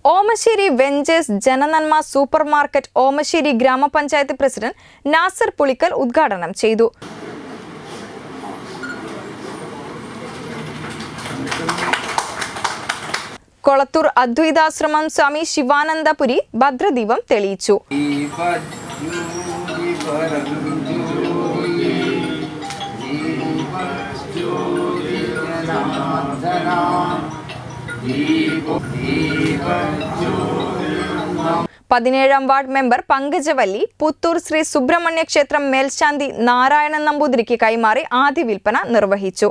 Omassery ventures Jananma super market Omassery ഗ്രാമപഞ്ചായത്ത് president Nasar Pulikkal ഉദ്ഘാടനം ചെയ്തു കൊളത്തൂർ അദ്വൈതാശ്രമം സ്വാമി ശിവാനന്ദപുരി ഭദ്രദീപം തെളിയിച്ചു പതിനേഴാം വാർഡ് മെമ്പർ പങ്കജവല്ലി പുത്തൂർ ശ്രീ സുബ്രഹ്മണ്യ ക്ഷേത്രം മേൽശാന്തി നാരായണൻ നമ്പൂതിരിക്ക് കൈമാറി ആദ്യ വിൽപ്പന നിർവഹിച്ചു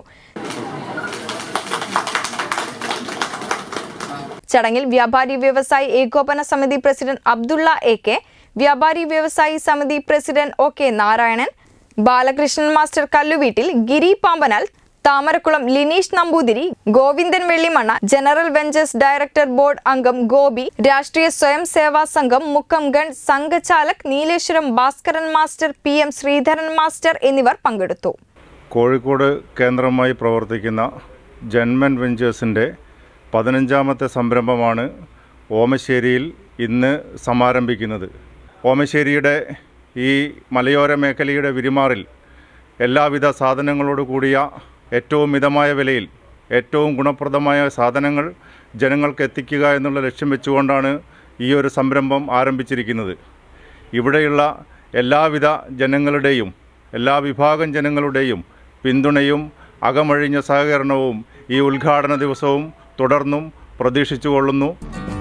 ചടങ്ങിൽ വ്യാപാരി വ്യവസായി ഏകോപന സമിതി പ്രസിഡന്റ് അബ്ദുള്ള എ കെ വ്യാപാരി വ്യവസായി സമിതി president O K Narayanan Balakrishnan master Kalluveettil Giri Pambanal Thamarakkulam Lineesh Namboothiri Govindan Vellimanna general ventures director board അംഗം ഗോപി രാഷ്ട്രീയ സ്വയം സേവാ സംഘം മുക്കംഗൺ സംഘചാലക് Nileshwaram Bhaskaran master P M Sreedharan master എന്നിവർ പങ്കെടുത്തു കോഴിക്കോട് കേന്ദ്രമായി പ്രവർത്തിക്കുന്ന ജന്മൻ വെഞ്ചേഴ്സിൻ്റെ പതിനഞ്ചാമത്തെ സംരംഭമാണ് ഓമശ്ശേരിയിൽ ഇന്ന് സമാരംഭിക്കുന്നത് ഓമശ്ശേരിയുടെ ഈ മലയോര മേഖലയുടെ വിരിമാറിൽ എല്ലാവിധ സാധനങ്ങളോട് കൂടിയ ഏറ്റവും മിതമായ വിലയിൽ ഏറ്റവും ഗുണപ്രദമായ സാധനങ്ങൾ ജനങ്ങൾക്ക് എത്തിക്കുക എന്നുള്ള ലക്ഷ്യം വെച്ചുകൊണ്ടാണ് ഈ ഒരു സംരംഭം ആരംഭിച്ചിരിക്കുന്നത് ഇവിടെയുള്ള എല്ലാവിധ ജനങ്ങളുടെയും എല്ലാ വിഭാഗം ജനങ്ങളുടെയും പിന്തുണയും അകമഴിഞ്ഞ സഹകരണവും ഈ ഉദ്ഘാടന ദിവസവും തുടർന്നും പ്രതീക്ഷിച്ചുകൊള്ളുന്നു